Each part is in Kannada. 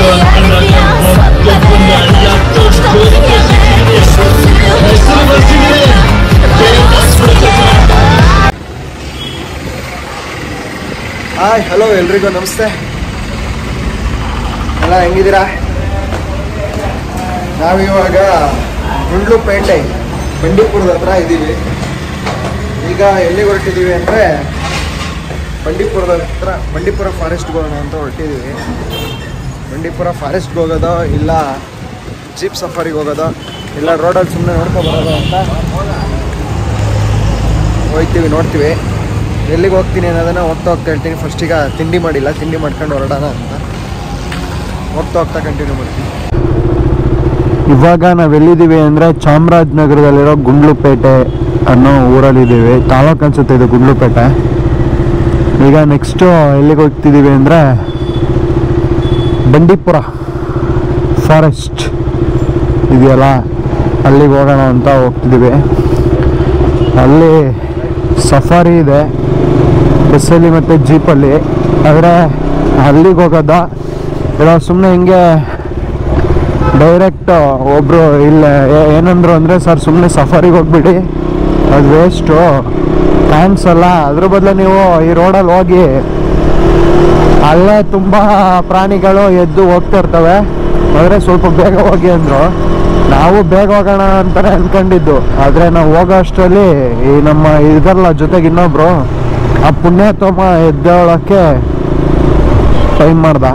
ಹಾಯ್ ಹಲೋ ಎಲ್ರಿಗೂ ನಮಸ್ತೆ ಎಲ್ಲ ಹೆಂಗಿದ್ದೀರಾ ನಾವಿವಾಗ ಗುಂಡ್ಲುಪೇಟೆ ಬಂಡೀಪುರದ ಹತ್ರ ಇದ್ದೀವಿ ಈಗ ಎಲ್ಲಿಗೆ ಹೊರಟಿದ್ದೀವಿ ಅಂದರೆ ಬಂಡೀಪುರದ ಹತ್ರ ಬಂಡೀಪುರ ಫಾರೆಸ್ಟ್ಗೆ ಹೋಗೋಣ ಅಂತ ಹೊರಟಿದ್ದೀವಿ ಬಂಡೀಪುರ ಫಾರೆಸ್ಟ್ಗೆ ಹೋಗೋದೋ ಇಲ್ಲ ಜೀಪ್ ಸಫಾರಿಗೆ ಹೋಗೋದೋ ಇಲ್ಲ ರೋಡಲ್ಲಿ ಸುಮ್ಮನೆ ನೋಡ್ಕೊಂಡು ಬರೋದು ಅಂತ ಹೋಗ್ತೀವಿ ನೋಡ್ತೀವಿ ಎಲ್ಲಿಗೆ ಹೋಗ್ತೀನಿ ಅನ್ನೋದನ್ನ ಹೋಗ್ತಾ ಹೋಗ್ತಾ ಹೇಳ್ತೀನಿ ಫಸ್ಟ್ ಈಗ ತಿಂಡಿ ಮಾಡಿಲ್ಲ ತಿಂಡಿ ಮಾಡ್ಕೊಂಡು ಹೊರಡೋಣ ಅಂತ ಹೋಗ್ತಾ ಹೋಗ್ತಾ ಕಂಟಿನ್ಯೂ ಮಾಡ್ತೀನಿ ಇವಾಗ ನಾವು ಎಲ್ಲಿದ್ದೀವಿ ಅಂದರೆ ಚಾಮರಾಜನಗರದಲ್ಲಿರೋ ಗುಂಡ್ಲುಪೇಟೆ ಅನ್ನೋ ಊರಲ್ಲಿದ್ದೀವಿ ತಾಲೂಕು ಅನ್ಸುತ್ತೆ ಇದು ಗುಂಡ್ಲುಪೇಟೆ ಈಗ ನೆಕ್ಸ್ಟು ಎಲ್ಲಿಗೆ ಹೋಗ್ತಿದ್ದೀವಿ ಅಂದರೆ ಬಂಡೀಪುರ ಫಾರೆಸ್ಟ್ ಇದೆಯಲ್ಲ ಅಲ್ಲಿಗೆ ಹೋಗೋಣ ಅಂತ ಹೋಗ್ತಿದ್ದೀವಿ ಅಲ್ಲಿ ಸಫಾರಿ ಇದೆ ಬಸ್ಸಲ್ಲಿ ಮತ್ತು ಜೀಪಲ್ಲಿ ಆದರೆ ಅಲ್ಲಿಗೆ ಹೋಗೋದ ಇಲ್ಲ ಸುಮ್ಮನೆ ಹಿಂಗೆ ಡೈರೆಕ್ಟ್ ಒಬ್ಬರು ಇಲ್ಲ ಏ- ಏನಂದ್ರು ಅಂದರೆ ಸರ್ ಸುಮ್ಮನೆ ಸಫಾರಿಗೆ ಹೋಗ್ಬಿಡಿ ಅದು ವೇಸ್ಟು ಥ್ಯಾಂಕ್ಸ್ ಅಲ್ಲ ಅದ್ರ ಬದಲು ನೀವು ಈ ರೋಡಲ್ಲಿ ಹೋಗಿ ಅಲ್ಲೇ ತುಂಬ ಪ್ರಾಣಿಗಳು ಎದ್ದು ಹೋಗ್ತಾ ಇರ್ತವೆ ಆದರೆ ಸ್ವಲ್ಪ ಬೇಗ ಹೋಗಿ ಅಂದರು ನಾವು ಬೇಗ ಹೋಗೋಣ ಅಂತಾನೆ ಅನ್ಕೊಂಡಿದ್ದು ಆದರೆ ನಾವು ಹೋಗೋ ಅಷ್ಟರಲ್ಲಿ ಈ ನಮ್ಮ ಇದರಲ್ಲ ಜೊತೆಗೆ ಇನ್ನೊಬ್ರು ಆ ಪುಣ್ಯಾತ್ಮ ಎದ್ದೇಳೋಕ್ಕೆ ಟೈಮ್ ಮಾಡ್ದ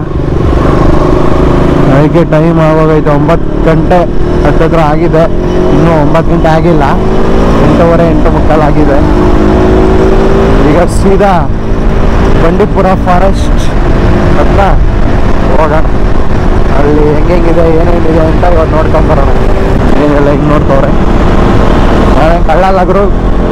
ಅದಕ್ಕೆ ಟೈಮ್ ಆಗೋಗೈತೆ ಒಂಬತ್ತು ಗಂಟೆ ಹತ್ತತ್ರ ಆಗಿದೆ ಇನ್ನೂ ಒಂಬತ್ತು ಗಂಟೆ ಆಗಿಲ್ಲ ಎಂಟೂವರೆ ಎಂಟು ಮುಕ್ಕಾಲು ಆಗಿದೆ ಈಗ ಸೀದಾ ಬಂಡೀಪುರ ಫಾರೆಸ್ಟ್ ಹತ್ರ ಹೋಗೋಣ ಅಲ್ಲಿ ಹೆಂಗೆಂಗಿದೆ ಏನೇನಿದೆ ಅಂತ ಇವತ್ತು ನೋಡ್ಕೊಂಬರೋಣ ಏನೆಲ್ಲ ಹಿಂಗೆ ನೋಡ್ತವ್ರೆ ನಾವೇನು ಕಳ್ಳಲ್ಲಾದ್ರು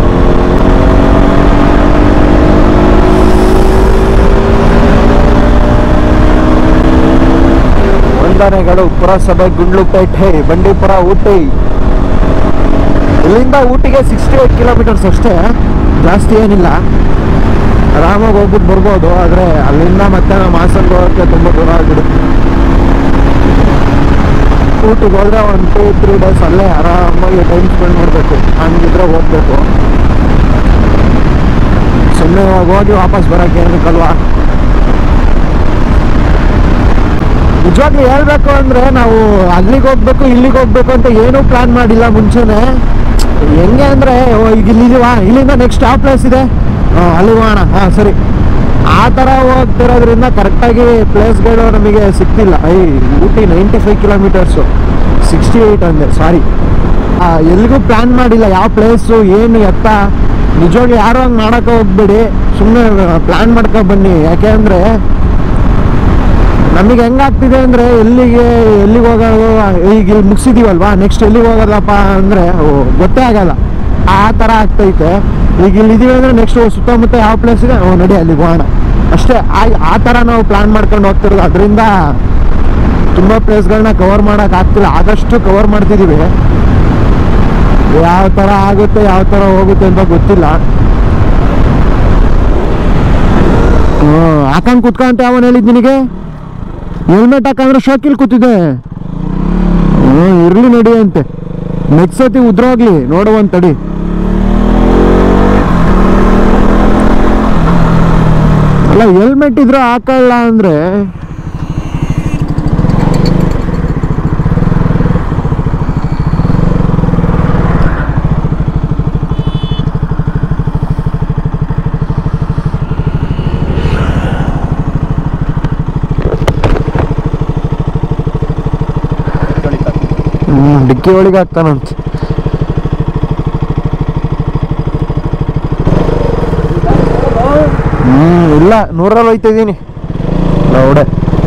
ವಂದನೆಗಳು ಪುರಸಭೆ ಗುಂಡ್ಲುಪೇಟೆ ಬಂಡೀಪುರ ಊಟಿ ಇಲ್ಲಿಂದ ಊಟಿಗೆ ಸಿಕ್ಸ್ಟಿ ಏಟ್ ಕಿಲೋಮೀಟರ್ಸ್ ಅಷ್ಟೇ ಜಾಸ್ತಿ ಏನಿಲ್ಲ ಆರಾಮಾಗಿ ಹೋಗ್ಬಿಟ್ಟು ಬರ್ಬೋದು ಆದರೆ ಅಲ್ಲಿಂದ ಮತ್ತೆ ನಾವು ಹಾಸನ್ಗೆ ಹೋಗೋಕ್ಕೆ ತುಂಬ ದೂರ ಆಗ್ಬಿಡುತ್ತೆ ಊಟಿಗೆ ಹೋದ್ರೆ ಒಂದು ಟೂ ತ್ರೀ ಡೇಸ್ ಅಲ್ಲೇ ಆರಾಮಾಗಿ ಟೈಮ್ ಸ್ಪೆಂಡ್ ಮಾಡಬೇಕು ಹಂಗಿದ್ರೆ ಹೋಗ್ಬೇಕು ಸುಮ್ಮನೆ ಹೋಗಿ ವಾಪಸ್ ಬರೋಕ್ಕೆ ಏನಕ್ಕಲ್ವಾ ನಿಜವಾಗ್ಲೂ ಹೇಳ್ಬೇಕು ಅಂದ್ರೆ ನಾವು ಅಲ್ಲಿಗೆ ಹೋಗ್ಬೇಕು ಇಲ್ಲಿಗೆ ಹೋಗ್ಬೇಕು ಅಂತ ಏನೂ ಪ್ಲಾನ್ ಮಾಡಿಲ್ಲ ಮುಂಚೆನೆ ಹೆಂಗೆ ಅಂದ್ರೆ ಓ, ಈಗ ಇಲ್ಲಿದೀವಾ ಇಲ್ಲಿಂದ ನೆಕ್ಸ್ಟ್ ಯಾವ ಪ್ಲೇಸ್ ಇದೆ ಆ, ಅಲ್ಲಿ ಹೋಗೋಣ ಹಾಂ ಸರಿ ಆ ಥರ ಹೋಗ್ತಿರೋದ್ರಿಂದ ಕರೆಕ್ಟಾಗಿ ಪ್ಲೇಸ್ಗಳು ನಮಗೆ ಸಿಗ್ತಿಲ್ಲ ಐ Ooty ninety five kilometres sixty eight ಅಂದೆ ಸಾರಿ ಎಲ್ಲಿಗೂ ಪ್ಲ್ಯಾನ್ ಮಾಡಿಲ್ಲ ಯಾವ ಪ್ಲೇಸು ಏನು ಎತ್ತ ನಿಜವಾಗ್ಲೂ ಯಾರು ಹಂಗೆ ಮಾಡೋಕೆ ಹೋಗ್ಬೇಡಿ ಸುಮ್ಮನೆ ಪ್ಲ್ಯಾನ್ ಮಾಡ್ಕೊ ಬನ್ನಿ ಯಾಕೆ ಅಂದರೆ ನಮಗೆ ಹೆಂಗಾಗ್ತಿದೆ ಅಂದರೆ ಎಲ್ಲಿಗೆ ಎಲ್ಲಿಗೆ ಹೋಗೋದು ಈಗ ಇಲ್ಲಿ ಮುಗಿಸಿದೀವಲ್ವಾ ನೆಕ್ಸ್ಟ್ ಎಲ್ಲಿಗೆ ಹೋಗೋದಪ್ಪ ಅಂದರೆ ಗೊತ್ತೇ ಆಗಲ್ಲ ಆ ಥರ ಆಗ್ತೈತೆ ಈಗ ಇಲ್ಲಿ ಇದೀವಿ ಅಂದರೆ ನೆಕ್ಸ್ಟ್ ಸುತ್ತಮುತ್ತ ಯಾವ ಪ್ಲೇಸ್ ಇದೆ ಓ ನಡಿ ಅಲ್ಲಿಗೆ ಹೋಗೋಣ ಅಷ್ಟೇ ಆ ಆ ಥರ ನಾವು ಪ್ಲ್ಯಾನ್ ಮಾಡ್ಕೊಂಡು ಹೋಗ್ತಿರೋದು ಅದರಿಂದ ತುಂಬ ಪ್ಲೇಸ್ಗಳನ್ನ ಕವರ್ ಮಾಡೋಕೆ ಆಗ್ತಿಲ್ಲ ಆದಷ್ಟು ಕವರ್ ಮಾಡ್ತಿದ್ದೀವಿ ಯಾವ ಥರ ಆಗುತ್ತೆ ಯಾವ ಥರ ಹೋಗುತ್ತೆ ಅಂತ ಗೊತ್ತಿಲ್ಲ ಹ್ಞೂ ಹಾಕೊಂಡು ಕುತ್ಕೊಂತ ಯಾವನ್ ಹೇಳಿದ್ ನಿನಗೆ ಹೆಲ್ಮೆಟ್ ಹಾಕಂದ್ರೆ ಶೋಕಿಲ್ ಕೂತಿದೆ ಹ್ಞೂ ಇರ್ಲಿ ನಡಿ ಅಂತೆ ನೆಕ್ಸ್ಟ್ ಸತಿ ಉದ್ರೋಗ್ಲಿ ನೋಡುವಂತ ತಡಿ ಅಲ್ಲ ಹೆಲ್ಮೆಟ್ ಇದ್ರೆ ಹಾಕಲ್ಲ ಅಂದ್ರೆ ಹ್ಮ್ ಡಿಕ್ಕಿ ಒಳಗೆ ಹಾಕ್ತಾನಂತ ಹ್ಮ್ ಇಲ್ಲ ನೂರಲ್ಲಿ ಹೋಯ್ತಾ ಇದೀನಿ ಲೌಡೆ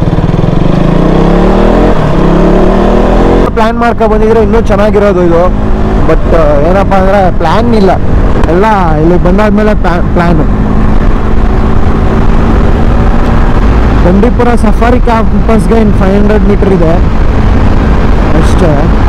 ಪ್ಲಾನ್ ಮಾಡ್ಕೊ ಬಂದಿದ್ರೆ ಇನ್ನೂ ಚೆನ್ನಾಗಿರೋದು ಇದು ಬಟ್ ಏನಪ್ಪ ಅಂದ್ರೆ ಪ್ಲಾನ್ ಇಲ್ಲ ಎಲ್ಲ ಇಲ್ಲಿ ಬಂದಾದ್ಮೇಲೆ ಪ್ಲಾನ್ ಬಂಡೀಪುರ ಸಫಾರಿ ಕ್ಯಾಂಪಸ್ಗೆ ಇನ್ನು ಫೈವ್ ಹಂಡ್ರೆಡ್ ಮೀಟರ್ ಇದೆ ಅಷ್ಟೇ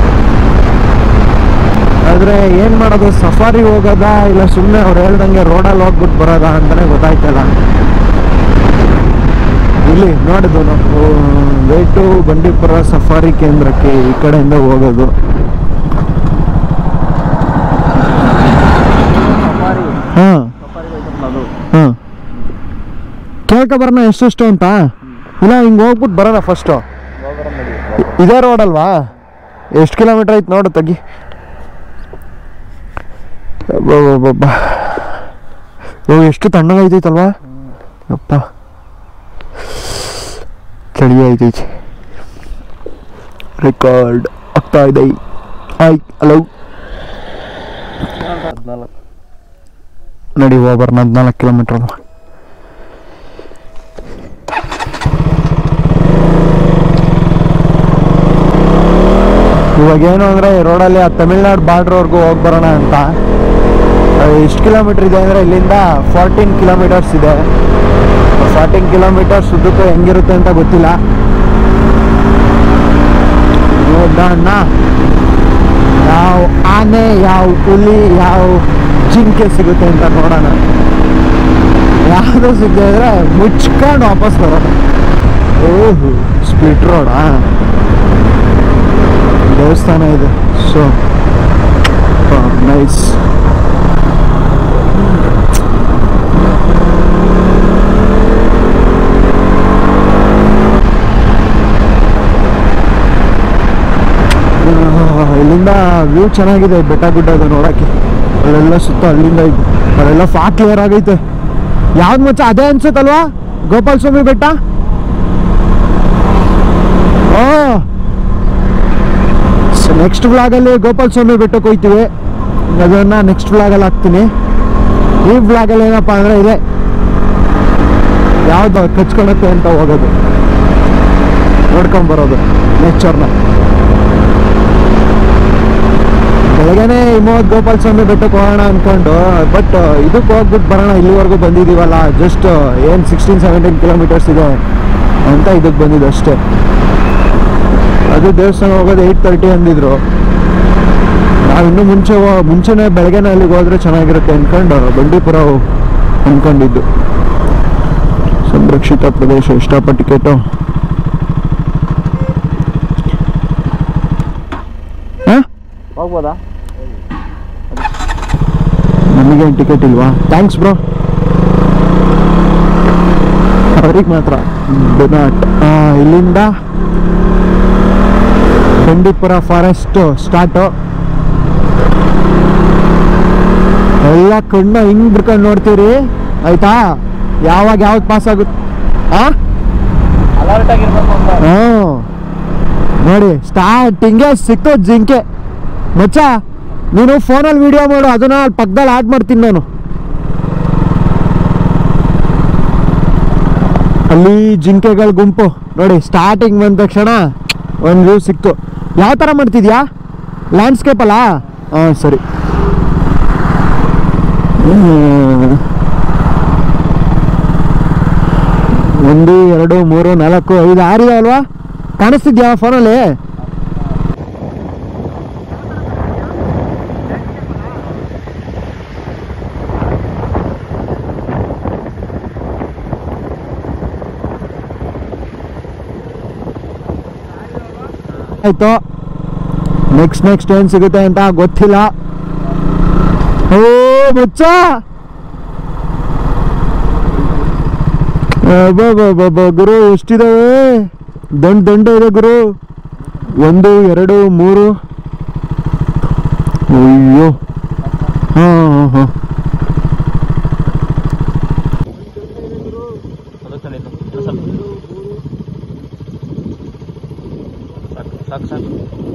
ಆದರೆ ಏನು ಮಾಡೋದು ಸಫಾರಿ ಹೋಗೋದಾ ಇಲ್ಲ ಸುಮ್ಮನೆ ಅವ್ರು ಹೇಳ್ದಂಗೆ ರೋಡಲ್ಲಿ ಹೋಗ್ಬಿಟ್ಟು ಬರೋದಾ ಅಂತಲೇ ಗೊತ್ತಾಯ್ತಲ್ಲ ಇಲ್ಲಿ ನೋಡಿದ್ವು ನಾವು ವೇಟು ಬಂಡೀಪುರ ಸಫಾರಿ ಕೇಂದ್ರಕ್ಕೆ ಈ ಕಡೆಯಿಂದ ಹೋಗೋದು ಸಫಾರಿ ಹಾಂ ಸಫಾರಿ ಅದು ಹಾಂ ಕೇಳ್ಕೊ ಬರೋಣ ಎಷ್ಟೆಷ್ಟು ಅಂತ ಇಲ್ಲ ಹಿಂಗೆ ಹೋಗ್ಬಿಟ್ಟು ಬರೋಣ ಫಸ್ಟು ಹೋಗೋಣ ನಡಿ ಇದೇ ರೋಡ್ ಅಲ್ವಾ ಎಷ್ಟು ಕಿಲೋಮೀಟ್ರ್ ಐತೆ ನೋಡು ತೆಗಿ ಅಬ್ಬಬ್ಬಬ್ಬಬ್ಬ. ಓ ಎಷ್ಟು ತಣ್ಣಗೈತೈತಲ್ವಾ ಅಪ್ಪ ಚಳಿ ಐತೈತಿ ರೆಕಾರ್ಡ್ ಆಗ್ತಾ ಇದೆ ಆಯ್ ಹಲೋ ಹದಿನಾಲ್ಕು ನಡಿ ಹೋಗ್ಬರ್ನ ಹದಿನಾಲ್ಕು ಕಿಲೋಮೀಟ್ರ್ ಅಲ್ವಾ ಇವಾಗ ಏನು ಅಂದರೆ ರೋಡಲ್ಲಿ ಆ ತಮಿಳ್ನಾಡು ಬಾರ್ಡ್ರ್ವರೆಗೂ ಹೋಗಿ ಬರೋಣ ಅಂತ ಎಷ್ಟು ಕಿಲೋಮೀಟ್ರ್ ಇದೆ ಅಂದರೆ ಇಲ್ಲಿಂದ ಫಾರ್ಟೀನ್ ಕಿಲೋಮೀಟರ್ಸ್ ಇದೆ ಫಾರ್ಟೀನ್ ಕಿಲೋಮೀಟರ್ಸ್ ಉದ್ದಕ್ಕೂ ಹೆಂಗಿರುತ್ತೆ ಅಂತ ಗೊತ್ತಿಲ್ಲ ನೋಡೋಣ ಯಾವ ಆನೆ ಯಾವ ಹುಲಿ ಯಾವ ಜಿಂಕೆ ಸಿಗುತ್ತೆ ಅಂತ ನೋಡೋಣ ಯಾವುದು ಸಿಗದೆ ಇದ್ರೆ ಮುಚ್ಕೊಂಡು ವಾಪಸ್ ಬರೋಣ ಓಹ್ ಸ್ಪ್ಲಿಟ್ ರೋಡಾ ದೇವಸ್ಥಾನ ಇದೆ ಸೊ ನೈಸ್ ಇಲ್ಲಿಂದ ವ್ಯೂ ಚೆನ್ನಾಗಿದೆ ಬೆಟ್ಟ ಗುಡ್ಡ ಅದು ನೋಡಕ್ಕೆ ಅಲ್ಲೆಲ್ಲ ಸುತ್ತ ಅಲ್ಲಿಂದ ಇದೆ ಅಲ್ಲೆಲ್ಲ ಫಾ ಕ್ಲಿಯರ್ ಆಗೈತೆ ಯಾವ್ದು ಮಚ್ಚ ಅದೇ ಅನ್ಸುತ್ತಲ್ವಾ ಗೋಪಾಲ ಸ್ವಾಮಿ ಬೆಟ್ಟ ಓ ನೆಕ್ಸ್ಟ್ ವ್ಲಾಗಲ್ಲಿ ಗೋಪಾಲ ಸ್ವಾಮಿ ಬೆಟ್ಟಕ್ಕೆ ಹೋಗ್ತೀವಿ ಅದನ್ನ ನೆಕ್ಸ್ಟ್ ವ್ಲಾಗಲ್ಲಿ ಹಾಕ್ತೀನಿ ಈ ವ್ಲಾಗಲ್ಲಿ ಏನಪ್ಪ ಅಂದರೆ ಇದೆ ಯಾವ್ದು ಕಚ್ಕೊಳತ್ತೆ ಅಂತ ಹೋಗೋದು ನೋಡ್ಕೊಂಬರೋದು ನೇಚರ್ನ ಬೆಳಗ್ಗೆನೆ ಹಿಮವದ್ ಗೋಪಾಲ ಸ್ವಾಮಿ ಬೆಟ್ಟಕ್ಕೆ ಹೋಗೋಣ ಅನ್ಕೊಂಡು ಬಟ್ ಇದಕ್ಕೆ ಹೋಗ್ಬಿಟ್ಟು ಬರೋಣ ಇಲ್ಲಿವರೆಗೂ ಬಂದಿದ್ದೀವಲ್ಲ ಜಸ್ಟ್ ಏನು ಸಿಕ್ಸ್ಟೀನ್ ಸೆವೆಂಟೀನ್ ಕಿಲೋಮೀಟರ್ಸ್ ಇದೆ ಅಂತ ಇದಕ್ಕೆ ಬಂದಿದ್ದು ಅಷ್ಟೇ ಅದು ದೇವಸ್ಥಾನ ಹೋಗೋದು ಏಯ್ಟ್ ತರ್ಟಿ ಅಂದಿದ್ರು ನಾವು ಇನ್ನೂ ಮುಂಚೆ ಹೋ- ಮುಂಚೆನೇ ಬೆಳಗ್ಗೆನೆ ಅಲ್ಲಿಗೆ ಹೋದ್ರೆ ಚೆನ್ನಾಗಿರುತ್ತೆ ಅನ್ಕೊಂಡು ಬಂಡೀಪುರ ಅನ್ಕೊಂಡಿದ್ದು ಸಂರಕ್ಷಿತ ಪ್ರದೇಶ ಎಷ್ಟಪ್ಪ ಟಿಕೆಟು ಹಾಂ ಹೋಗ್ಬೋದಾ ನಮಗೇನು ಟಿಕೆಟ್ ಇಲ್ವಾ ಥ್ಯಾಂಕ್ಸ್ ಬ್ರೋ ಅವ್ರಿಗೆ ಮಾತ್ರ ಡು ನಾಟ್ ಇಲ್ಲಿಂದ ಬಂಡೀಪುರ ಫಾರೆಸ್ಟ್ ಸ್ಟಾರ್ಟು ಎಲ್ಲ ಕಣ್ಣು ಹಿಂಗ್ ಬಿಡ್ಕೊಂಡು ನೋಡ್ತೀರಿ ಆಯ್ತಾ ಯಾವಾಗ ಯಾವ್ದು ಪಾಸ್ ಆಗುತ್ತೆ ಆ ಅಲರ್ಟ್ ಆಗಿರ್ಬೇಕು ಅಂತ ಹ್ಞೂ ನೋಡಿ ಸ್ಟಾರ್ಟಿಂಗೆ ಸಿಕ್ತು ಜಿಂಕೆ ಮಚ್ಚ ನೀನು ಫೋನಲ್ಲಿ ವಿಡಿಯೋ ಮಾಡು ಅದನ್ನ ಅಲ್ಲಿ ಪಕ್ಕದಲ್ಲಿ ಆಡ್ ಮಾಡ್ತೀನಿ ನಾನು ಅಲ್ಲಿ ಜಿಂಕೆಗಳ ಗುಂಪು ನೋಡಿ ಸ್ಟಾರ್ಟಿಂಗ್ ಬಂದ ತಕ್ಷಣ ಒಂದು ವ್ಯೂ ಸಿಕ್ತು ಯಾವ ಥರ ಮಾಡ್ತಿದ್ಯಾ ಲ್ಯಾಂಡ್ಸ್ಕೇಪ್ ಅಲ್ಲ ಹಾಂ ಸರಿ ಹ್ಮ್. ಒಂದು ಎರಡು ಮೂರು ನಾಲ್ಕು ಐದು ಆರು ಇದೆ ಅಲ್ವಾ ಕಾಣಿಸ್ತಿದ್ಯಾ ಫೋನಲ್ಲಿ ಆಯ್ತು ನೆಕ್ಸ್ಟ್ ನೆಕ್ಸ್ಟ್ ಏನ್ ಸಿಗುತ್ತೆ ಅಂತ ಗೊತ್ತಿಲ್ಲ ಓ ಬಚ್ಚ ಅಬ್ಬಬ್ಬಬ್ಬಬ್ಬ, ಗುರು ಎಷ್ಟಿದಾವೆ ದಂಡ ದಂಡ ಇದೆ ಗುರು ಒಂದು ಎರಡು ಮೂರು ಅಯ್ಯೋ ಹಾ ಹಾ ಹಾ ಸಾಕು ಸಾಕು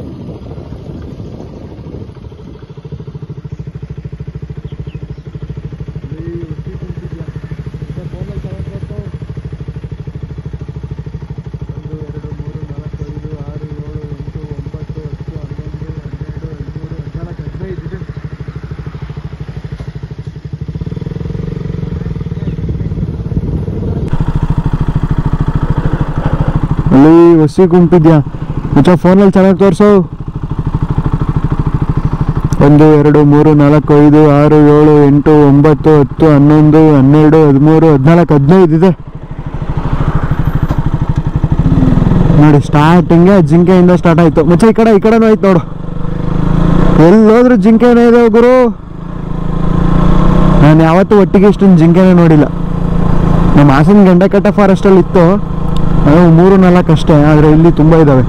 ಅಲ್ಲಿ ಹೊಸಿ ಗುಂಪಿದ್ಯಾ ಮಚ್ಚ ಫೋನಲ್ಲಿ ಚೆನ್ನಾಗಿ ತೋರಿಸು ಒಂದು ಎರಡು ಮೂರು ನಾಲ್ಕು ಐದು ಆರು ಏಳು ಎಂಟು ಒಂಬತ್ತು ಹತ್ತು ಹನ್ನೊಂದು ಹನ್ನೆರಡು ಹದಿಮೂರು ಹದಿನಾಲ್ಕು ಹದಿನೈದು ಇದೆ ನೋಡಿ ಸ್ಟಾರ್ಟಿಂಗೆ ಜಿಂಕೆಯಿಂದ ಸ್ಟಾರ್ಟ್ ಆಯ್ತು ಮುಚ್ಚ ಈ ಕಡೆ ಈ ಕಡೆನೂ ಆಯ್ತು ನೋಡು ಎಲ್ಲೋದ್ರೂ ಜಿಂಕೆನೇ ಇದೆ ಗುರು ನಾನು ಯಾವತ್ತೂ ಒಟ್ಟಿಗೆ ಇಷ್ಟೊಂದು ಜಿಂಕೆನೇ ನೋಡಿಲ್ಲ ನಮ್ಮ ಹಾಸನ ಗಂಡೆಕಟ್ಟ ಫಾರೆಸ್ಟಲ್ಲಿ ಇತ್ತು ಅದು ಮೂರು ನಾಲ್ಕು ಅಷ್ಟೇ ಆದರೆ ಇಲ್ಲಿ ತುಂಬ ಇದ್ದಾವೆ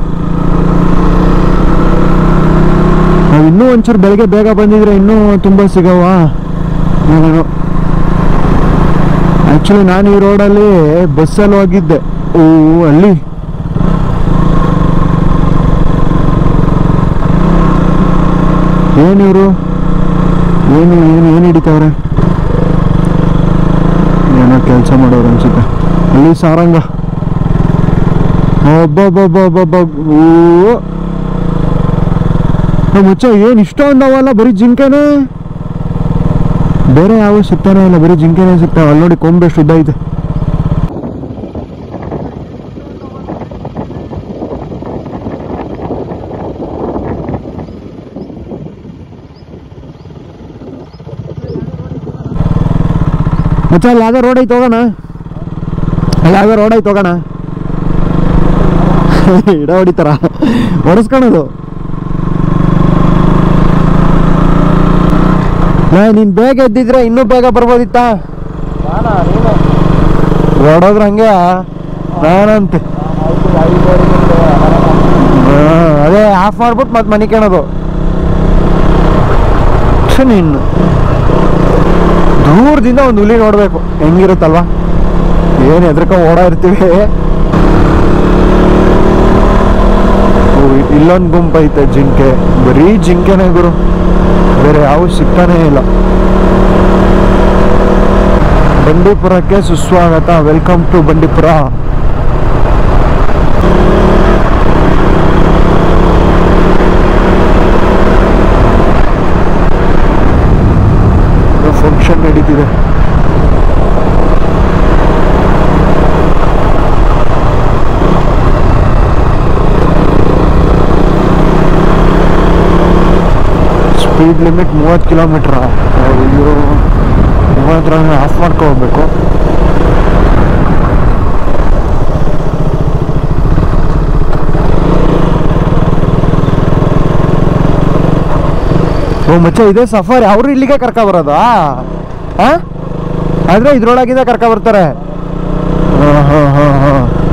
ನಾವು ಇನ್ನೂ ಒಂಚೂರು ಬೆಳಗ್ಗೆ ಬೇಗ ಬಂದಿದ್ರೆ ಇನ್ನೂ ತುಂಬ ಸಿಗವ ನೋಡೋಣ ಆ್ಯಕ್ಚುಲಿ ನಾನು ಈ ರೋಡಲ್ಲಿ ಬಸ್ಸಲ್ಲಿ ಹೋಗಿದ್ದೆ ಓ ಅಲ್ಲಿ ಏನಿವರು ಏನು ಏನು ಏನು ಹಿಡಿತವ್ರೆ ಏನೋ ಕೆಲಸ ಮಾಡೋರು ಅನ್ಸುತ್ತೆ ಅಲ್ಲಿ ಸಾರಂಗ ಒಬ್ಬೊಬ್ಬೊಬ್ಬೊಬ್ಬೊಬ್ಬ ಓ ಏ ಮುಚ್ಚ ಏನು ಇಷ್ಟೊಂದವಲ್ಲ ಬರೀ ಜಿಂಕೆನೇ ಬೇರೆ ಯಾವ ಸಿಗ್ತಾನೆ ಇಲ್ಲ ಬರೀ ಜಿಂಕೆನೇ ಸಿಗ್ತಾವೆ ಅಲ್ಲಿ ನೋಡಿ ಕೊಂಬೆ ಎಷ್ಟು ಉದ್ದ ಐತೆ ಮಚ್ಚ ಅಲ್ಲಿ ಯಾವ್ದೋ ರೋಡ್ ಐತೆ ಹೋಗೋಣ ಅಲ್ಲಿ ಯಾವ್ದೋ ರೋಡ್ ಐತೆ ಹೋಗೋಣ ಇಡ ಹೊಡಿತಾರ ಹೊಡೆಸ್ಕೊಳೋದು ನೀನ್ ಬೇಗ ಎದ್ದಿದ್ರೆ ಇನ್ನೂ ಬೇಗ ಬರ್ಬೋದಿತ್ತಾ ಹೊಡೋದ್ರ ಹಂಗೆ ನಾನಂತೆ ಹಾ, ಅದೇ ಆಫ್ ಮಾಡ್ಬಿಟ್ಟು ಮತ್ತೆ ಮನೆ ಕೇಳೋದು ನೀನು ದೂರದಿಂದ ಒಂದು ಹುಲಿ ನೋಡ್ಬೇಕು ಹೆಂಗಿರುತ್ತಲ್ವಾ ಏನು ಎದ್ರಕ ಓಡಾ ಇರ್ತೀವಿ ಓ, ಇಲ್ಲೊಂದು ಗುಂಪು ಐತೆ ಜಿಂಕೆ ಬರೀ ಜಿಂಕೆನೇ ಗುರು ಬೇರೆ ಯಾವ ಸಿಗ್ತಾನೇ ಇಲ್ಲ ಬಂಡೀಪುರಕ್ಕೆ ಸುಸ್ವಾಗತ ವೆಲ್ಕಮ್ ಟು ಬಂಡೀಪುರ ಫಂಕ್ಷನ್ ನಡೀತಿದೆ ಸ್ಪೀಡ್ ಲಿಮಿಟ್ ಮೂವತ್ತು ಕಿಲೋಮೀಟ್ರ ಅಯ್ಯೋ ಮೂವತ್ತರ ಆಫ್ ಮಾಡ್ಕೊ ಹೋಗ್ಬೇಕು ಓ ಮಚ್ಚ ಇದೇ ಸಫಾರಿ ಅವರು ಇಲ್ಲಿಗೆ ಕರ್ಕ ಬರೋದಾ ಹಾ ಆದ್ರೆ ಇದ್ರೊಳಗಿಂದ ಕರ್ಕ ಬರ್ತಾರೆ ಹಾ ಹಾ ಹಾ ಹಾ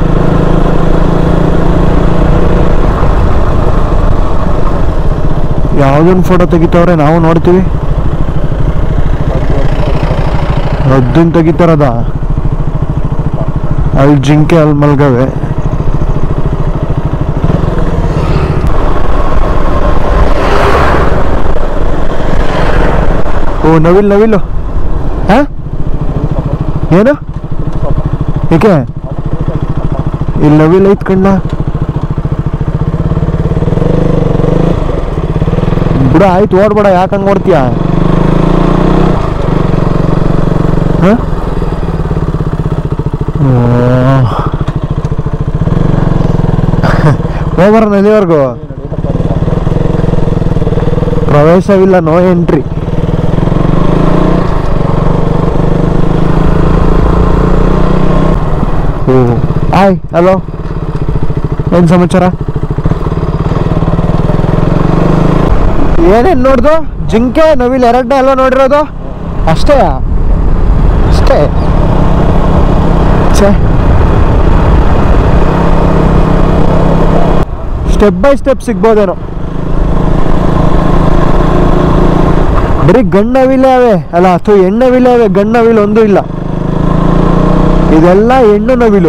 ಯಾವ್ದೊಂದು ಫೋಟೋ ತೆಗಿತಾವ್ರೆ ನಾವು ನೋಡ್ತೀವಿ ಅದನ್ನ ತೆಗಿತಾರದ ಅಲ್ಲಿ ಜಿಂಕೆ ಅಲ್ಲಿ ಮಲ್ಗವೆ ಓ ನವಿಲ್ ನವಿಲು ಹಾ ಏನು ಏಕೆ ಇಲ್ಲಿ ನವಿಲ್ ಐತ್ ಕಣ್ಣ ಬಿಡ ಆಯ್ತು ಓಡ್ಬೇಡ ಯಾಕೆ ಹಂಗೆ ಓಡ್ತೀಯ ಹ? ಓ. ಹೋಗ್ಬರೋಣ ಎಲ್ಲಿವರೆಗೂ ಪ್ರವೇಶವಿಲ್ಲ ನೋ ಎಂಟ್ರಿ ಓ ಹಾಯ್ ಹಲೋ ಏನು ಸಮಾಚಾರ ಏನೇನು ನೋಡ್ದು ಜಿಂಕೆ ನವಿಲ್ ಎರಡನೇ ಅಲ್ವಾ ನೋಡಿರೋದು ಅಷ್ಟೇ ಅಷ್ಟೇ ಛೇ ಸ್ಟೆಪ್ ಬೈ ಸ್ಟೆಪ್ ಸಿಗ್ಬೋದೇನೋ ಬರೀ ಗಣ್ಣವಿಲೆ ಅವೆ ಅಲ್ಲ ಅಥವಾ ಹೆಣ್ಣವಿಲೆ ಅವೆ ಗಣ್ಣವಿಲ್ ಒಂದು ಇಲ್ಲ ಇದೆಲ್ಲ ಹೆಣ್ಣು ನವಿಲು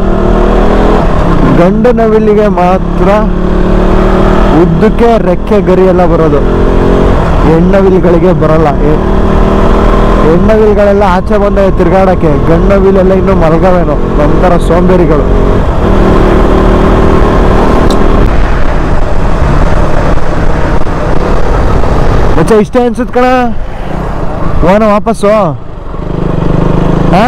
ಗಂಡು ನವಿಲಿಗೆ ಮಾತ್ರ ಉದ್ದಕ್ಕೆ ರೆಕ್ಕೆ ಗರಿ ಎಲ್ಲ ಬರೋದು ಹೆಣ್ಣವಿಲ್ಗಳಿಗೆ ಬರಲ್ಲ ಹೆ- ಹೆಣ್ಣವಿಲ್ಗಳೆಲ್ಲ ಆಚೆ ಬಂದ ತಿರ್ಗಾಡಕ್ಕೆ ಗಣ್ಣವಿಲೆಲ್ಲ ಇನ್ನೂ ಮಲಗವೇನೋ ಒಂಥರ ಸೋಂಬೇರಿಗಳು ಮಚ್ಚ ಇಷ್ಟೇ ಅನ್ಸುತ್ತೆ ಕಣ ಹೋಗೋಣ ವಾಪಸ್ಸು ಹಾ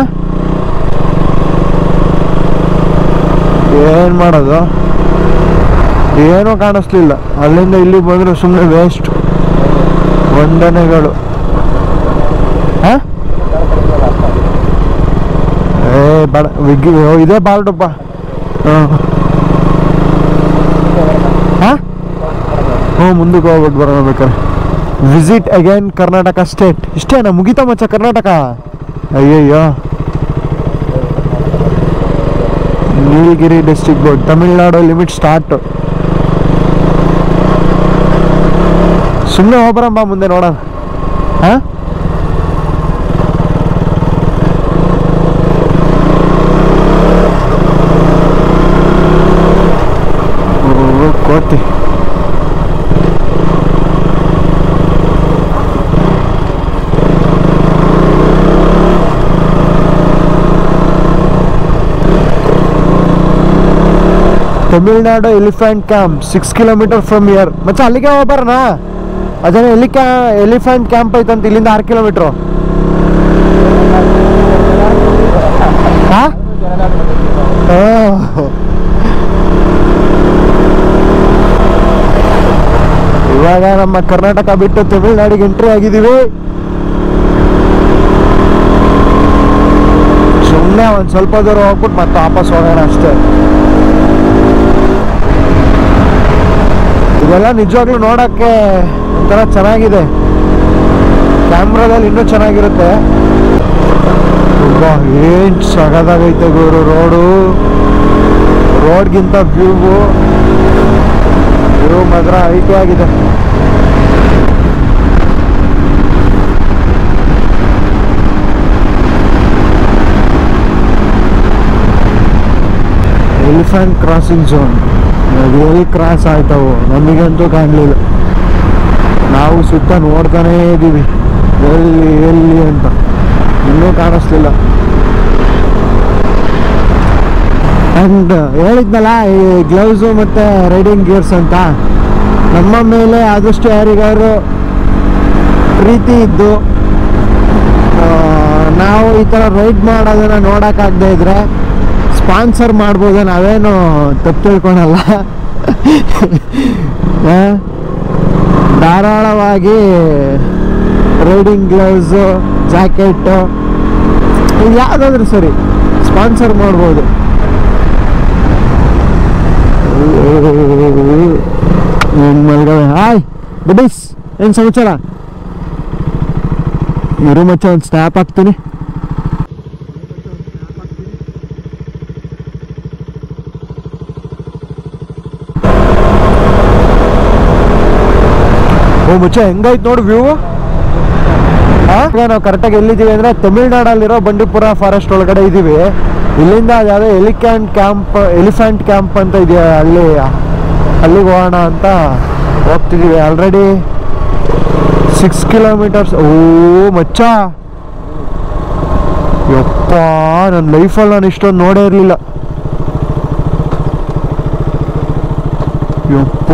ಏನು ಮಾಡೋದು ಏನೂ ಕಾಣಿಸ್ಲಿಲ್ಲ ಅಲ್ಲಿಂದ ಇಲ್ಲಿ ಬಂದ್ರೆ ಸುಮ್ಮನೆ ವೇಸ್ಟ್ ವಂದನೆಗಳು ಹಾ ಏ ಬೇಡ ವಿಗ್ಗಿ ಓ, ಇದೇ ಬಾಲ್ಡಪ್ಪ ಹಾಂ ಹ್ಞೂ ಮುಂದಕ್ಕೆ ಹೋಗ್ಬಿಟ್ಟು ಬರೋಣ ಬೇಕಾರೆ ವಿಸಿಟ್ ಅಗೇನ್ ಕರ್ನಾಟಕ ಸ್ಟೇಟ್ ಇಷ್ಟೇನಾ ಮುಗಿತಾ ಮಚ್ಚ ಕರ್ನಾಟಕ ಅಯ್ಯಯ್ಯೋ Nilgiri district board Tamil Nadu limit start ಸುಮ್ಮನೆ ಹೋಗ್ಬರಮ್ಮ ಮುಂದೆ ನೋಡೋಣ ಹಾಂ ಕೋತಿ Tamil Nadu elephant camp six kilometre from here ಮತ್ತೆ ಅಲ್ಲಿಗೆ ಹೋಗ್ಬಾರಣ ಅದೇ ಎಲ್ಲಿ ಕ್ಯಾ ಎಲಿಫೆಂಟ್ ಕ್ಯಾಂಪ್ ಐತಂತ ಇಲ್ಲಿಂದ ಆರು ಕಿಲೋಮೀಟ್ರು ಹಾ ಇವಾಗ ನಮ್ಮ ಕರ್ನಾಟಕ ಬಿಟ್ಟು ತಮಿಳ್ನಾಡಿಗೆ ಎಂಟ್ರಿ ಆಗಿದ್ದೀವಿ ಸುಮ್ಮನೆ ಒಂದು ಸ್ವಲ್ಪ ದೂರ ಹೋಗ್ಬಿಟ್ಟು ಮತ್ತೆ ವಾಪಸ್ ಹೋಗೋಣ ಅಷ್ಟೇ ಇದೆಲ್ಲ ನಿಜವಾಗ್ಲೂ ನೋಡೋಕ್ಕೆ ಒಂಥರ ಚೆನ್ನಾಗಿದೆ ಕ್ಯಾಮ್ರಾದಲ್ಲಿ ಇನ್ನೂ ಚೆನ್ನಾಗಿರುತ್ತೆ ತುಂಬ ಏನು ಸಗದಾಗೈತೆ ಗುರು ರೋಡು ರೋಡ್ಗಿಂತ ವ್ಯೂವು ವ್ಯೂ ಮಾತ್ರ ಐಟಿ ಆಗಿದೆ ಎಲಿಫೆಂಟ್ ಕ್ರಾಸಿಂಗ್ ಝೋನ್ ಎಲ್ಲಿ ಕ್ರಾಸ್ ಆಯ್ತವು ನಮಗಂತೂ ಕಾಣಲಿಲ್ಲ ನಾವು ಸುತ್ತ ನೋಡ್ತಾನೇ ಇದ್ದೀವಿ ಎಲ್ಲಿ ಎಲ್ಲಿ ಅಂತ ಇನ್ನೂ ಕಾಣಿಸ್ಲಿಲ್ಲ ಆ್ಯಂಡ್ ಹೇಳಿದ್ನಲ್ಲ ಈ ಗ್ಲೌಸು ಮತ್ತು ರೈಡಿಂಗ್ ಗೇರ್ಸ್ ಅಂತ ನಮ್ಮ ಮೇಲೆ ಆದಷ್ಟು ಯಾರಿಗಾರು ಪ್ರೀತಿ ಇದ್ದು ಆ, ನಾವು ಈ ಥರ ರೈಡ್ ಮಾಡೋದನ್ನ ನೋಡೋಕ್ಕಾಗದೇ ಇದ್ರೆ ಸ್ಪಾನ್ಸರ್ ಮಾಡ್ಬೋದು ನಾವೇನು ತಪ್ಪು ತಿಳ್ಕೊಳಲ್ಲ ಆ, ಧಾರಾಳವಾಗಿ ರೈಡಿಂಗ್ ಗ್ಲೌಸು ಜಾಕೆಟ್ಟು ಇದು ಯಾವುದಾದ್ರೂ ಸರಿ ಸ್ಪಾನ್ಸರ್ ಮಾಡ್ಬೋದು ಏನ್ ಮಲ್ಗವೆ ಹಾಯ್ ಬಡೀಸ್ ಏನು ಸಮಾಚಾರ ಇರು ಮಚ್ಚ ಒಂದು ಸ್ನ್ಯಾಪ್ ಹಾಕ್ತೀನಿ ಓ ಮುಚ್ಚ ಹೆಂಗಾಯ್ತು ನೋಡು ವ್ಯೂ ಈಗ ನಾವು ಕರೆಕ್ಟಾಗಿ ಎಲ್ಲಿದ್ದೀವಿ ಅಂದರೆ ತಮಿಳ್ನಾಡಲ್ಲಿರೋ ಬಂಡೀಪುರ ಫಾರೆಸ್ಟ್ ಒಳಗಡೆ ಇದ್ದೀವಿ ಇಲ್ಲಿಂದ ಅದ್ಯಾವುದೋ ಎಲಿಕ್ಯಾಂಟ್ ಕ್ಯಾಂಪ್ ಎಲಿಫೆಂಟ್ ಕ್ಯಾಂಪ್ ಅಂತ ಇದೆಯಾ ಅಲ್ಲಿ ಅಲ್ಲಿಗೆ ಹೋಗೋಣ ಅಂತ ಹೋಗ್ತಿದ್ದೀವಿ ಆಲ್ರೆಡಿ ಸಿಕ್ಸ್ ಕಿಲೋಮೀಟರ್ಸ್ ಓ ಮಚ್ಚ ಯಪ್ಪ ನನ್ನ ಲೈಫಲ್ಲಿ ನಾನು ಇಷ್ಟೊಂದು ನೋಡೇ ಇರಲಿಲ್ಲ ಯಪ್ಪ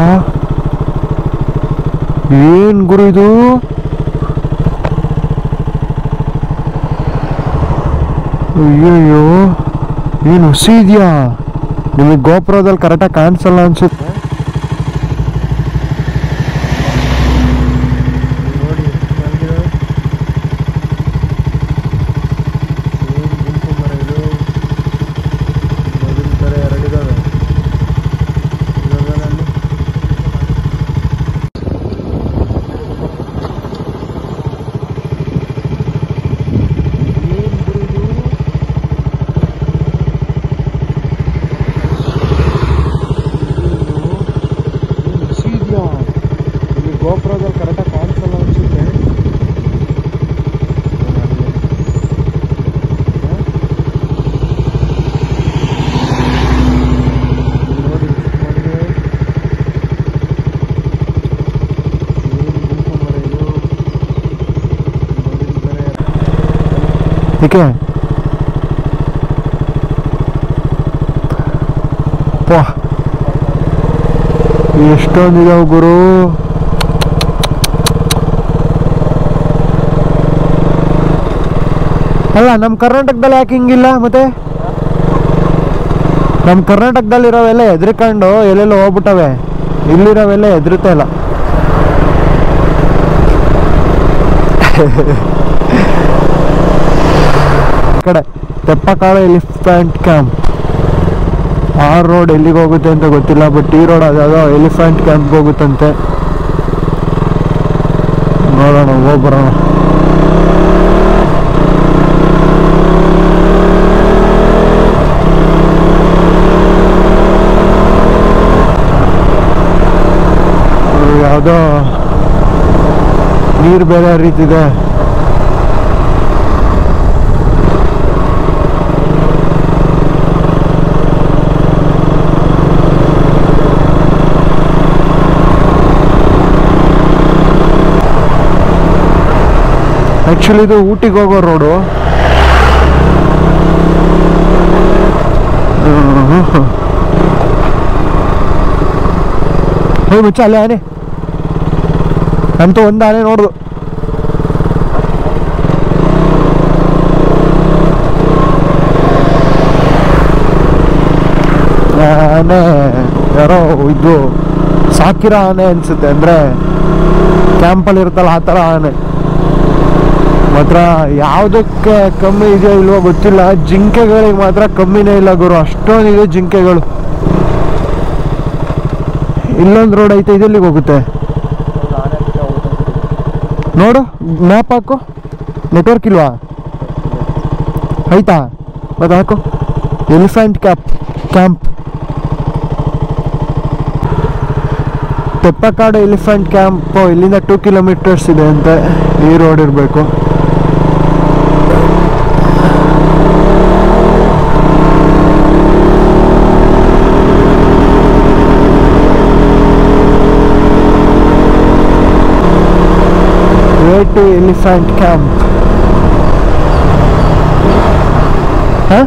ಏನ್ ಗುರು ಇದು ಅಯ್ಯಯ್ಯೋ ಏನು ಹುಸಿ ಇದೆಯಾ ನಿಮಗೆ ಗೋಪುರದಲ್ಲಿ ಕರೆಕ್ಟಾಗಿ ಕಾಣಿಸಲ್ಲ ಅನ್ಸುತ್ತೆ ಗೋಪುರದಲ್ಲಿ ಕರೆಕ್ಟಾಗಿ ಕಾಣಿಸಲ್ಲ ಅನ್ಸುತ್ತೆ ನೋಡಿ ಏಕೆ ಪಾ ಎಷ್ಟೊಂದಿದಾವ ಗುರು ಅಲ್ಲ ನಮ್ಮ ಕರ್ನಾಟಕದಲ್ಲಿ ಯಾಕೆ ಹಿಂಗಿಲ್ಲ ಮತ್ತೆ ನಮ್ಮ ಕರ್ನಾಟಕದಲ್ಲಿರೋವೆಲ್ಲ ಎದ್ರಿಕೊಂಡು ಎಲ್ಲೆಲ್ಲೋ ಹೋಗ್ಬಿಟ್ಟವೆ ಇಲ್ಲಿರೋವೆಲ್ಲ ಎದುರುತ್ತಾ ಇಲ್ಲ ಈ ಕಡೆ ತೆಪ್ಪಕಾಳು ಎಲಿಫೆಂಟ್ ಕ್ಯಾಂಪ್ ಓ ಮುಚ್ಚ ಹೆಂಗಾಯ್ತು ನೋಡು ವ್ಯೂ ಏನು ಗುರು ಇದು? ಏನು ಹುಸಿ ಇದೆಯಾ ನಿಮಗೆ ಗೋಪುರದಲ್ಲಿ ಕರೆಕ್ಟಾಗಿ ಕಾಣಿಸಲ್ಲ ಅನ್ಸುತ್ತೆ ಆ ರೋಡ್ ಎಲ್ಲಿಗೆ ಹೋಗುತ್ತೆ ಅಂತ ಗೊತ್ತಿಲ್ಲ ಬಟ್ ಈ ರೋಡ್ ಅದ್ಯಾವುದೋ ಎಲಿಫೆಂಟ್ ಕ್ಯಾಂಪ್ಗೆ ಹೋಗುತ್ತಂತೆ ನೋಡೋಣ ಹೋಗ್ಬರೋಣ ಯಾವುದೋ ನೀರು ಬೇರೆ ಹರಿತಿದೆ ಆ್ಯಕ್ಚುಲಿ ಇದು ಊಟಿಗೆ ಹೋಗೋ ರೋಡು ಹೋಯ್ ಮುಚ್ಚ ಅಲ್ಲೇ ಆನೆ ಅಂತೂ ಒಂದು ಆನೆ ನೋಡ್ದು ಆನೆ ಯಾರೋ ಇದು ಸಾಕಿರೋ ಆನೆ ಅನ್ಸುತ್ತೆ ಅಂದರೆ ಕ್ಯಾಂಪಲ್ಲಿ ಇರುತ್ತಲ್ಲ ಆ ಥರ ಆನೆ ಮಾತ್ರ ಯಾವುದಕ್ಕೆ ಕಮ್ಮಿ ಇದೆಯೋ ಇಲ್ವೋ ಗೊತ್ತಿಲ್ಲ ಜಿಂಕೆಗಳಿಗೆ ಮಾತ್ರ ಕಮ್ಮಿನೇ ಇಲ್ಲ ಗುರು ಅಷ್ಟೊಂದಿದೆ ಜಿಂಕೆಗಳು ಇಲ್ಲೊಂದು ರೋಡ್ ಐತೆ ಇದೆಲ್ಲಿಗೆ ಹೋಗುತ್ತೆ ನೋಡು ಮ್ಯಾಪ್ ಹಾಕು ನೆಟ್ವರ್ಕ್ ಇಲ್ವಾ ಆಯ್ತಾ ಮತ್ತೆ ಹಾಕು elephant cap camp Theppakadu elephant camp ಇಲ್ಲಿಂದ ಟೂ ಕಿಲೋಮೀಟರ್ಸ್ ಇದೆ ಅಂತೆ ಈ ರೋಡ್ ಇರಬೇಕು way to elephant camp huh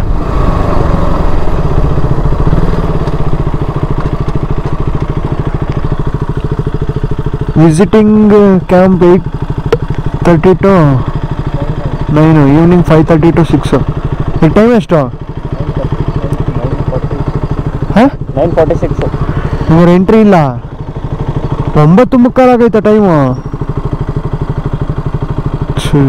visiting uh, camp 8:30 to 9 evening five thirty to six ಈ ಟೈಮ್ ಎಷ್ಟು ಹಾಂ ನೈನ್ ಫಾರ್ಟಿ ಸಿಕ್ಸ್ ನಿಮಗೆ ಎಂಟ್ರಿ ಇಲ್ಲ ಒಂಬತ್ತು ಮುಕ್ಕಾಲಾಗೈತೆ ಟೈಮು ಛೀ.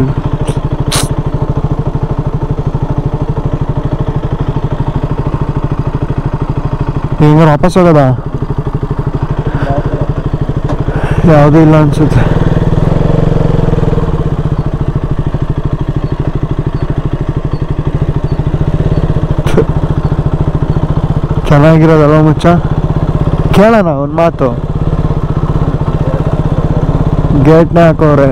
ಹಿಂಗಾರೆ ವಾಪಸ್ ಹೋಗೋದ ಯಾವುದೂ ಇಲ್ಲ ಅನ್ಸುತ್ತೆ ಥು. ಚೆನ್ನಾಗಿರೋದಲ್ವ ಮುಚ್ಚ ಕೇಳೋಣ ಒಂದು ಮಾತು ಗೇಟ್ನೇ ಹಾಕೋರೆ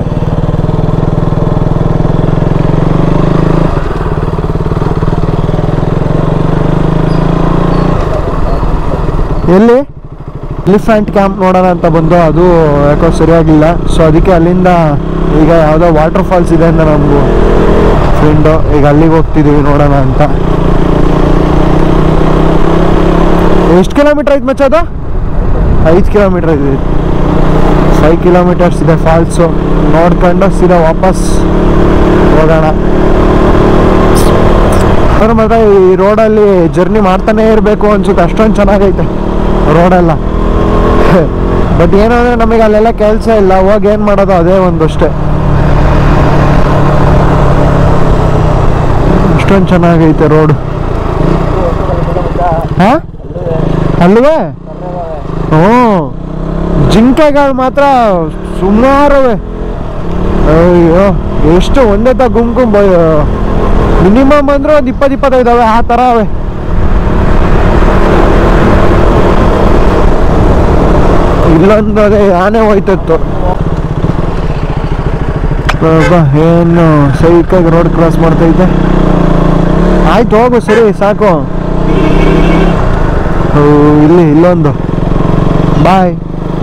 ಎಲ್ಲಿ ಎಲಿಫೆಂಟ್ ಕ್ಯಾಂಪ್ ನೋಡೋಣ ಅಂತ ಬಂದು ಅದು ಯಾಕೋ ಸರಿಯಾಗಿಲ್ಲ ಸೊ ಅದಕ್ಕೆ ಅಲ್ಲಿಂದ ಈಗ ಯಾವುದೋ ವಾಟರ್ ಫಾಲ್ಸ್ ಇದೆ ಅಂತ ನಮಗೂ ಫ್ರೆಂಡು ಈಗ ಅಲ್ಲಿಗೆ ಹೋಗ್ತಿದ್ದೀವಿ ನೋಡೋಣ ಅಂತ ಎಷ್ಟು ಕಿಲೋಮೀಟ್ರ್ ಐತೆ ಮಚ್ಚ ಅದು ಐದು ಕಿಲೋಮೀಟ್ರ್ ಇದೆ ಫೈವ್ ಕಿಲೋಮೀಟರ್ಸ್ ಇದೆ ಫಾಲ್ಸು ನೋಡ್ಕೊಂಡು ಸೀದಾ ವಾಪಸ್ ಹೋಗೋಣ ಅವ್ರ ಮಾತ್ರ ಈ ರೋಡಲ್ಲಿ ಜರ್ನಿ ಮಾಡ್ತಾನೆ ಇರಬೇಕು ಅನ್ಸುತ್ತೆ ಅಷ್ಟೊಂದು ಚೆನ್ನಾಗೈತೆ ರೋಡೆಲ್ಲ ಬಟ್ ಏನು ಅಂದರೆ ನಮಗೆ ಅಲ್ಲೆಲ್ಲ ಕೆಲಸ ಇಲ್ಲ ಹೋಗಿ ಏನು ಮಾಡೋದು ಅದೇ ಒಂದಷ್ಟೇ ಅಷ್ಟೊಂದು ಚೆನ್ನಾಗೈತೆ ರೋಡ್ ಹಾಂ ಅಲ್ವೇ ಹ್ಞೂ ಜಿಂಕೆಗಳು ಮಾತ್ರ ಸುಮಾರವೆ ಅಯ್ಯೋ ಎಷ್ಟು ಒಂದೇ ತ ಗುಂಪು ಗುಂಪು ಮಿನಿಮಮ್ ಅಂದ್ರೆ ಒಂದು ಇಪ್ಪತ್ತು ಇಪ್ಪತ್ತೈದವೆ ಆ ಥರ ಅವೆ ಇಲ್ಲೊಂದು ಅದೇ ಆನೆ ಹೋಯ್ತತ್ತು ಬಾ ಏನು ಸೈಕಾಗಿ ರೋಡ್ ಕ್ರಾಸ್ ಮಾಡ್ತೈತೆ ಆಯ್ತು ಹೋಗು ಸರಿ ಸಾಕು ಓ, ಇಲ್ಲಿ ಇಲ್ಲೊಂದು ಬಾಯ್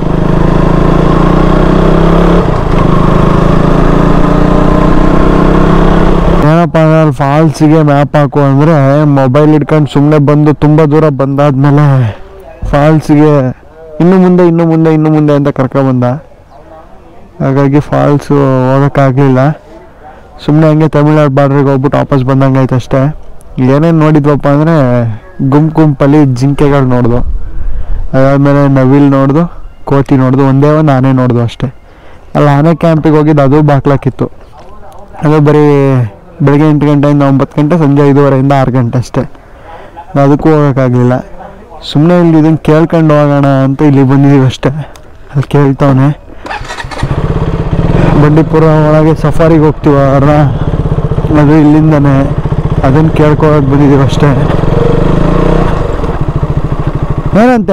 ಏನಪ್ಪ ಅಂದ್ರೆ ಫಾಲ್ಸಿಗೆ ಮ್ಯಾಪ್ ಹಾಕು ಅಂದರೆ ಮೊಬೈಲ್ ಇಟ್ಕೊಂಡು ಸುಮ್ಮನೆ ಬಂದು ತುಂಬ ದೂರ ಬಂದಾದ್ಮೇಲೆ ಫಾಲ್ಸಿಗೆ ಇನ್ನು ಮುಂದೆ ಇನ್ನು ಮುಂದೆ ಇನ್ನು ಮುಂದೆ ಅಂತ ಕರ್ಕೊಬಂದ ಹಾಗಾಗಿ ಫಾಲ್ಸು ಹೋಗೋಕ್ಕಾಗಲಿಲ್ಲ ಸುಮ್ಮನೆ ಹಂಗೆ ತಮಿಳ್ನಾಡು ಬಾರ್ಡ್ರಿಗೆ ಹೋಗ್ಬಿಟ್ಟು ವಾಪಸ್ ಬಂದಂಗೆ ಆಯ್ತು ಅಷ್ಟೇ ಏನೇನು ನೋಡಿದ್ವಪ್ಪ ಅಂದರೆ ಗುಂಪು ಗುಂಪಲ್ಲಿ ಜಿಂಕೆಗಳು ನೋಡ್ದು ಅದಾದಮೇಲೆ ನವಿಲ್ ನೋಡ್ದು ಕೋತಿ ನೋಡ್ದು ಒಂದೇ ಒಂದು ಆನೆ ನೋಡ್ದು ಅಷ್ಟೇ ಅಲ್ಲಿ ಆನೆ ಕ್ಯಾಂಪಿಗೆ ಹೋಗಿದ್ದು ಅದು ಬಾಕ್ಲಾಕಿತ್ತು ಅದು ಬರೀ ಬೆಳಗ್ಗೆ ಎಂಟು ಗಂಟೆಯಿಂದ ಒಂಬತ್ತು ಗಂಟೆ ಸಂಜೆ ಐದೂವರೆಯಿಂದ ಆರು ಗಂಟೆ ಅಷ್ಟೇ ಅದಕ್ಕೂ ಹೋಗೋಕ್ಕಾಗಲಿಲ್ಲ ಸುಮ್ಮನೆ ಇಲ್ಲಿ ಇದನ್ನು ಕೇಳ್ಕೊಂಡು ಹೋಗೋಣ ಅಂತ ಇಲ್ಲಿ ಬಂದಿದ್ದೀವಿ ಅಷ್ಟೇ ಅಲ್ಲಿ ಕೇಳ್ತವನೆ ಬಂಡೀಪುರ ಒಳಗೆ ಸಫಾರಿಗೆ ಹೋಗ್ತೀವ ಅವ್ರನ್ನ ಅದು ಇಲ್ಲಿಂದನೇ ಅದನ್ನು ಕೇಳ್ಕೊಳಕ್ಕೆ ಬಂದಿದ್ದೀವಿ ಅಷ್ಟೇ ಏನಂತೆ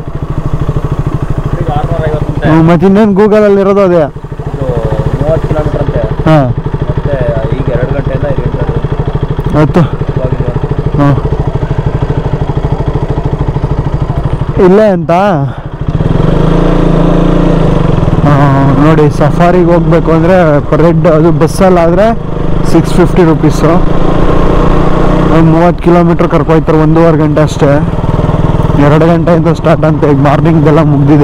ಆರ್ನೂರ ಐವತ್ತಂತೆ ಹ್ಮ್, ಮತ್ತೆ ಇನ್ನೇನು ಗೂಗಲಲ್ಲಿ ಇರೋದು ಅದೇ ಇದು ಮೂವತ್ತು ಕಿಲೋಮೀಟರ್ ಅಂತೆ ಹಾಂ ಮತ್ತೆ ಈಗ ಎರಡು ಗಂಟೆಯಿಂದ ಇಲ್ಲಿ ಇರ್ತದೆ ಆಯ್ತು ಇವಾಗಿನ ಹಾಂ ಇಲ್ಲೇ ಅಂತ ಆ, ನೋಡಿ ಸಫಾರಿಗೆ ಹೋಗ್ಬೇಕು ಅಂದರೆ ರೆಡ್ ಅದು ಬಸ್ಸಲ್ಲಾದರೆ ಸಿಕ್ಸ್ ಫಿಫ್ಟಿ ರುಪೀಸು ಒಂದು ಮೂವತ್ತು ಕಿಲೋಮೀಟ್ರ್ ಕರ್ಕೊಯ್ತಾರೆ ಒಂದೂವರೆ ಗಂಟೆ ಅಷ್ಟೇ ಎರಡು ಗಂಟೆಯಿಂದ ಸ್ಟಾರ್ಟ್ ಅಂತ ಈಗ ಮಾರ್ನಿಂಗ್ದೆಲ್ಲ ಮುಗ್ದಿದೆ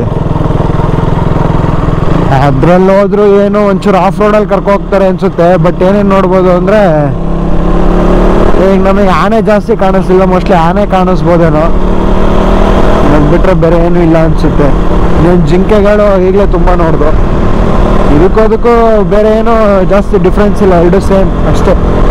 ಅದ್ರಲ್ಲಿ ಹೋದ್ರು ಏನು ಒಂಚೂರು ಆಫ್ ರೋಡಲ್ಲಿ ಕರ್ಕೊ ಹೋಗ್ತಾರೆ ಅನ್ಸುತ್ತೆ ಬಟ್ ಏನೇನು ನೋಡ್ಬೋದು ಅಂದರೆ ಈಗ ನಮಗೆ ಆನೆ ಜಾಸ್ತಿ ಕಾಣಿಸ್ತಿಲ್ಲ ಮೋಸ್ಟ್ಲಿ ಆನೆ ಕಾಣಿಸ್ಬೋದೇನೋ ಅದು ಬಿಟ್ರೆ ಬೇರೆ ಏನೂ ಇಲ್ಲ ಅನ್ಸುತ್ತೆ ಇನ್ನೇನು ಜಿಂಕೆಗಳು ಈಗಲೇ ತುಂಬ ನೋಡ್ದು ಇದಕ್ಕೂ ಅದಕ್ಕೂ ಬೇರೆ ಏನೂ ಜಾಸ್ತಿ ಡಿಫ್ರೆನ್ಸ್ ಇಲ್ಲ ಎರಡು ಸೇಮ್ ಅಷ್ಟೇ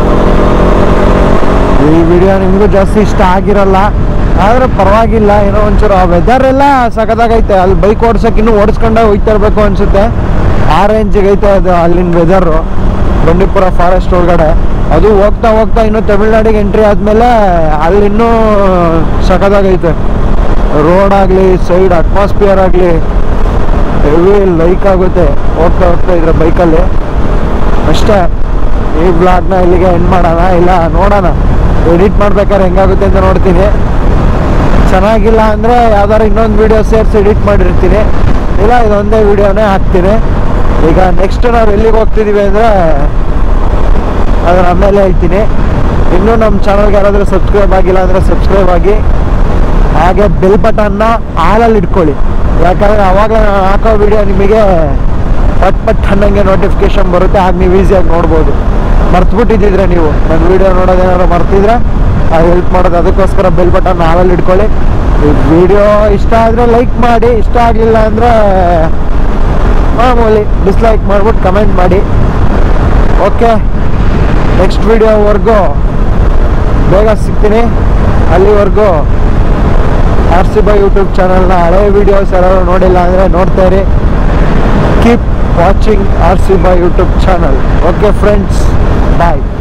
ಈ ವಿಡಿಯೋ ನಿಮಗೂ ಜಾಸ್ತಿ ಇಷ್ಟ ಆಗಿರಲ್ಲ ಆದ್ರೆ ಪರವಾಗಿಲ್ಲ ಏನೋ ಒಂಚೂರು ಆ ವೆದರ್ ಎಲ್ಲ ಸಖತ್ತಾಗೈತೆ ಅಲ್ಲಿ ಬೈಕ್ ಓಡ್ಸಕ್ಕೆ ಇನ್ನೂ ಓಡಿಸ್ಕೊಂಡೆ ಹೋಗ್ತಾ ಇರಬೇಕು ಅನ್ಸುತ್ತೆ ಆ ರೇಂಜಿಗೆ ಐತೆ ಅದು ಅಲ್ಲಿನ ವೆದರು ಬಂಡೀಪುರ ಫಾರೆಸ್ಟ್ ಒಳಗಡೆ ಅದು ಹೋಗ್ತಾ ಹೋಗ್ತಾ ಇನ್ನು ತಮಿಳ್ನಾಡಿಗೆ ಎಂಟ್ರಿ ಆದಮೇಲೆ ಅಲ್ಲಿನ್ನೂ ಸಖತ್ತಾಗೈತೆ ರೋಡ್ ಆಗಲಿ ಸೈಡ್ ಅಟ್ಮಾಸ್ಫಿಯರ್ ಆಗಲಿ ಹೆವಿ ಲೈಕ್ ಆಗುತ್ತೆ ಹೋಗ್ತಾ ಹೋಗ್ತಾ ಇದ್ರೆ ಬೈಕಲ್ಲಿ ಅಷ್ಟೇ ಈ ಬ್ಲಾಗ್ನ ಇಲ್ಲಿಗೆ ಎಂಡ್ ಮಾಡೋಣ ಇಲ್ಲ ನೋಡೋಣ ಎಡಿಟ್ ಮಾಡ್ಬೇಕಾದ್ರೆ ಹೆಂಗಾಗುತ್ತೆ ಅಂತ ನೋಡ್ತೀನಿ ಚೆನ್ನಾಗಿಲ್ಲ ಅಂದರೆ ಯಾವ್ದಾರು ಇನ್ನೊಂದು ವೀಡಿಯೋ ಸೇರಿಸಿ ಎಡಿಟ್ ಮಾಡಿರ್ತೀನಿ ಇಲ್ಲ ಇದೊಂದೇ ವೀಡಿಯೋನೇ ಹಾಕ್ತೀನಿ ಈಗ ನೆಕ್ಸ್ಟ್ ನಾವು ಎಲ್ಲಿಗೆ ಹೋಗ್ತಿದ್ದೀವಿ ಅಂದರೆ ಅದನ್ನ ಆಮೇಲೆ ಹೇಳ್ತೀನಿ ಇನ್ನೂ ನಮ್ಮ ಚಾನಲ್ಗೆ ಯಾರಾದರೂ ಸಬ್ಸ್ಕ್ರೈಬ್ ಆಗಿಲ್ಲ ಅಂದರೆ ಸಬ್ಸ್ಕ್ರೈಬ್ ಆಗಿ ಹಾಗೆ ಬೆಲ್ ಬಟನ್ನ ಆಲಲ್ಲಿ ಇಟ್ಕೊಳ್ಳಿ ಯಾಕಂದರೆ ಅವಾಗಲೇ ನಾನು ಹಾಕೋ ವಿಡಿಯೋ ನಿಮಗೆ ಪಟ್ ಪಟ್ ಅನ್ನಂಗೆ ನೋಟಿಫಿಕೇಶನ್ ಬರುತ್ತೆ ಆಗ ನೀವು ಈಸಿಯಾಗಿ ನೋಡ್ಬೋದು ಮರ್ತ್ಬಿಟ್ಟಿದ್ದಿದ್ರೆ ನೀವು ನನ್ನ ವಿಡಿಯೋ ನೋಡೋದೇನಾದ್ರು ಮರ್ತಿದ್ರೆ ಹೆಲ್ಪ್ ಮಾಡೋದು ಅದಕ್ಕೋಸ್ಕರ ಬೆಲ್ ಬಟನ್ ಆಲಲ್ಲಿ ಇಟ್ಕೊಳ್ಳಿ ಈ ವಿಡಿಯೋ ಇಷ್ಟ ಆದರೆ ಲೈಕ್ ಮಾಡಿ ಇಷ್ಟ ಆಗಲಿಲ್ಲ ಅಂದರೆ ಮಾಮೂಲಿ ಡಿಸ್ಲೈಕ್ ಮಾಡ್ಬಿಟ್ಟು ಕಮೆಂಟ್ ಮಾಡಿ ಓಕೆ ನೆಕ್ಸ್ಟ್ ವಿಡಿಯೋವರೆಗೂ ಬೇಗ ಸಿಗ್ತೀನಿ ಅಲ್ಲಿವರೆಗೂ ಆರ್ ಸಿ ಬೈ ಯೂಟ್ಯೂಬ್ ಚಾನಲ್ನ ಹಳೆ ವೀಡಿಯೋಸ್ ಯಾರು ನೋಡಿಲ್ಲ ಅಂದರೆ ನೋಡ್ತಾ ಇರಿ keep watching R C by YouTube channel okay friends bye